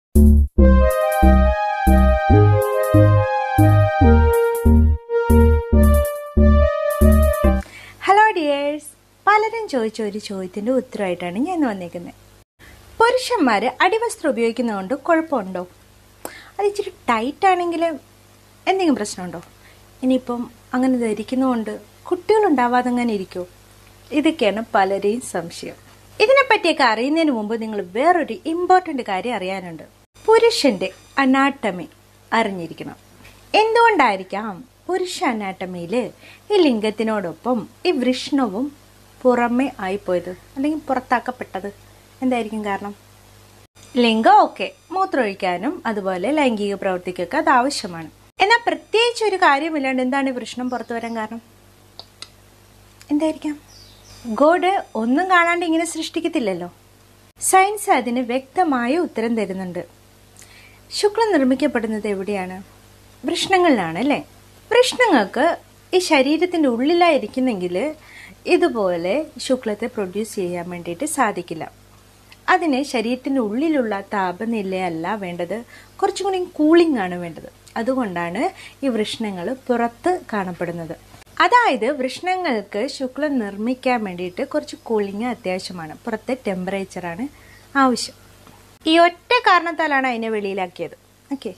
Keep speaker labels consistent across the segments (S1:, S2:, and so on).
S1: hello dears പലരും ചോദിച്ച ഒരു ചോദ്യത്തിൻ്റെ ഉത്തരവായിട്ടാണ് ഞാൻ ഇന്ന് വന്നേക്കുന്നത് പുരുഷന്മാർ അടിവസ്ത്രം ഉപയോഗിക്കുന്നതുകൊണ്ട് കുഴപ്പമുണ്ടോ അത് ഇച്ചിരി ടൈറ്റ് ആണെങ്കിൽ എന്തെങ്കിലും പ്രശ്നമുണ്ടോ ഇനിയിപ്പം അങ്ങനെ ധരിക്കുന്നതുകൊണ്ട് കുട്ടികളുണ്ടാവാതെ അങ്ങനെ ഇരിക്കുമോ ഇതൊക്കെയാണ് പലരെയും സംശയം ഇതിനെപ്പറ്റിയൊക്കെ അറിയുന്നതിന് മുമ്പ് നിങ്ങൾ വേറൊരു ഇമ്പോർട്ടൻ്റ് കാര്യം അറിയാനുണ്ട് പുരുഷന്റെ അനാട്ടമി അറിഞ്ഞിരിക്കണം എന്തുകൊണ്ടായിരിക്കാം പുരുഷ അനാട്ടമിയിൽ ഈ ലിംഗത്തിനോടൊപ്പം ഈ വൃഷ്ണവും പുറമേ ആയിപ്പോയത് അല്ലെങ്കിൽ പുറത്താക്കപ്പെട്ടത് എന്തായിരിക്കും കാരണം ലിംഗം ഓക്കെ മൂത്രമൊഴിക്കാനും അതുപോലെ ലൈംഗിക പ്രവൃത്തിക്കൊക്കെ അത് ആവശ്യമാണ് എന്നാൽ പ്രത്യേകിച്ച് ഒരു കാര്യമില്ലാണ്ട് എന്താണ് ഈ വൃഷ്ണം പുറത്തു വരാൻ കാരണം എന്തായിരിക്കാം ഗോഡ് ഒന്നും കാണാണ്ട് ഇങ്ങനെ സൃഷ്ടിക്കത്തില്ലല്ലോ സയൻസ് അതിന് വ്യക്തമായ ഉത്തരം തരുന്നുണ്ട് ശുക്ലം നിർമ്മിക്കപ്പെടുന്നത് എവിടെയാണ് വൃഷ്ണങ്ങളിലാണ് അല്ലേ വൃഷ്ണങ്ങൾക്ക് ഈ ശരീരത്തിൻ്റെ ഉള്ളിലായിരിക്കുന്നെങ്കിൽ ഇതുപോലെ ശുക്ലത്തെ പ്രൊഡ്യൂസ് ചെയ്യാൻ വേണ്ടിയിട്ട് സാധിക്കില്ല അതിന് ശരീരത്തിൻ്റെ ഉള്ളിലുള്ള താപനിലയല്ല വേണ്ടത് കുറച്ചും കൂടി കൂളിംഗ് ആണ് വേണ്ടത് അതുകൊണ്ടാണ് ഈ വൃഷ്ണങ്ങൾ പുറത്ത് കാണപ്പെടുന്നത് അതായത് വൃഷ്ണങ്ങൾക്ക് ശുക്ലം നിർമ്മിക്കാൻ വേണ്ടിയിട്ട് കുറച്ച് കൂളിംഗ് അത്യാവശ്യമാണ് പുറത്തെ ടെമ്പറേച്ചറാണ് ആവശ്യം ഈ ഒറ്റ കാരണത്താലാണ് അതിനെ വെളിയിലാക്കിയത് ഓക്കെ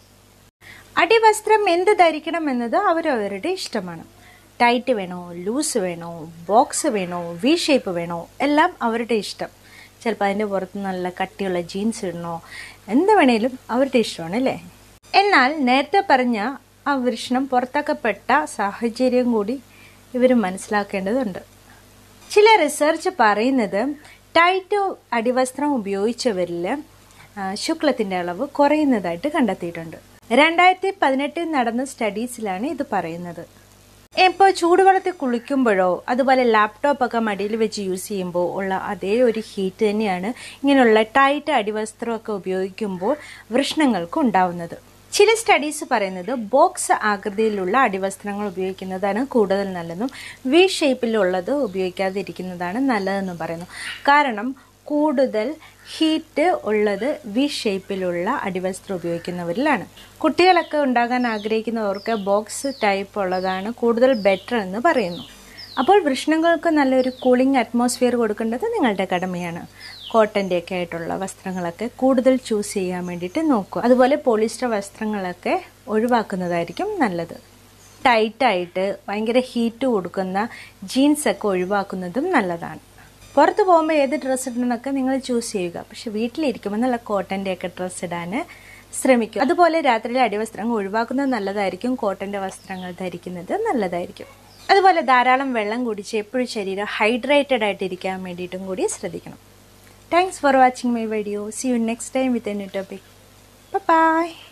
S1: അടിവസ്ത്രം എന്ത് ധരിക്കണം എന്നത് അവരവരുടെ ഇഷ്ടമാണ് ടൈറ്റ് വേണോ ലൂസ് വേണോ ബോക്സ് വേണോ വി ഷേപ്പ് വേണോ എല്ലാം അവരുടെ ഇഷ്ടം ചിലപ്പോൾ അതിൻ്റെ പുറത്ത് നല്ല കട്ടിയുള്ള ജീൻസ് ഇടണോ എന്ത് വേണേലും അവരുടെ ഇഷ്ടമാണ് അല്ലേ എന്നാൽ നേരത്തെ പറഞ്ഞ ആ വൃഷ്ണം പുറത്താക്കപ്പെട്ട സാഹചര്യം കൂടി ഇവർ മനസ്സിലാക്കേണ്ടതുണ്ട് ചില റിസർച്ച് പറയുന്നത് ടൈറ്റ് അടിവസ്ത്രം ഉപയോഗിച്ചവരിൽ ശുക്ലത്തിൻ്റെ അളവ് കുറയുന്നതായിട്ട് കണ്ടെത്തിയിട്ടുണ്ട് രണ്ടായിരത്തി പതിനെട്ടിൽ നടന്ന സ്റ്റഡീസിലാണ് ഇത് പറയുന്നത് ഇപ്പോൾ ചൂടുവെള്ളത്തിൽ കുളിക്കുമ്പോഴോ അതുപോലെ ലാപ്ടോപ്പ് ഒക്കെ മടിയിൽ വെച്ച് യൂസ് ചെയ്യുമ്പോൾ ഉള്ള അതേ ഒരു ഹീറ്റ് തന്നെയാണ് ഇങ്ങനെയുള്ള ടൈറ്റ് അടിവസ്ത്രമൊക്കെ ഉപയോഗിക്കുമ്പോൾ വൃഷ്ണങ്ങൾക്ക് ഉണ്ടാവുന്നത് ചില സ്റ്റഡീസ് പറയുന്നത് ബോക്സ് ആകൃതിയിലുള്ള അടിവസ്ത്രങ്ങൾ ഉപയോഗിക്കുന്നതാണ് കൂടുതൽ നല്ലതെന്നും വി ഷേപ്പിലുള്ളത് ഉപയോഗിക്കാതിരിക്കുന്നതാണ് നല്ലതെന്നും പറയുന്നു കാരണം കൂടുതൽ ഹീറ്റ് ഉള്ളത് വി ഷേപ്പിലുള്ള അടിവസ്ത്രം ഉപയോഗിക്കുന്നവരിലാണ് കുട്ടികളൊക്കെ ഉണ്ടാകാൻ ആഗ്രഹിക്കുന്നവർക്ക് ബോക്സ് ടൈപ്പ് ഉള്ളതാണ് കൂടുതൽ ബെറ്റർ എന്ന് പറയുന്നു അപ്പോൾ വൃഷ്ണങ്ങൾക്ക് നല്ലൊരു കൂളിംഗ് അറ്റ്മോസ്ഫിയർ കൊടുക്കേണ്ടത് നിങ്ങളുടെ കടമയാണ് കോട്ടൻ്റെ ഒക്കെ ആയിട്ടുള്ള വസ്ത്രങ്ങളൊക്കെ കൂടുതൽ ചൂസ് ചെയ്യാൻ വേണ്ടിയിട്ട് നോക്കുക അതുപോലെ പോളിസ്റ്റർ വസ്ത്രങ്ങളൊക്കെ ഒഴിവാക്കുന്നതായിരിക്കും നല്ലത് ടൈറ്റായിട്ട് ഭയങ്കര ഹീറ്റ് കൊടുക്കുന്ന ജീൻസൊക്കെ ഒഴിവാക്കുന്നതും നല്ലതാണ് പുറത്ത് പോകുമ്പോൾ ഏത് ഡ്രസ്സ് ഇടണമെന്നൊക്കെ നിങ്ങൾ ചൂസ് ചെയ്യുക പക്ഷെ വീട്ടിലിരിക്കുമ്പോൾ നല്ല കോട്ടൻ്റെ ഒക്കെ ഡ്രസ്സ് ഇടാൻ ശ്രമിക്കുക അതുപോലെ രാത്രിയിലെ അടിവസ്ത്രങ്ങൾ ഒഴിവാക്കുന്നത് നല്ലതായിരിക്കും കോട്ടൻ്റെ വസ്ത്രങ്ങൾ ധരിക്കുന്നത് നല്ലതായിരിക്കും അതുപോലെ ധാരാളം വെള്ളം കുടിച്ച് എപ്പോഴും ശരീരം ഹൈഡ്രേറ്റഡ് ആയിട്ടിരിക്കാൻ വേണ്ടിയിട്ടും കൂടി ശ്രദ്ധിക്കണം thanks for watching my video see you next time with a new topic by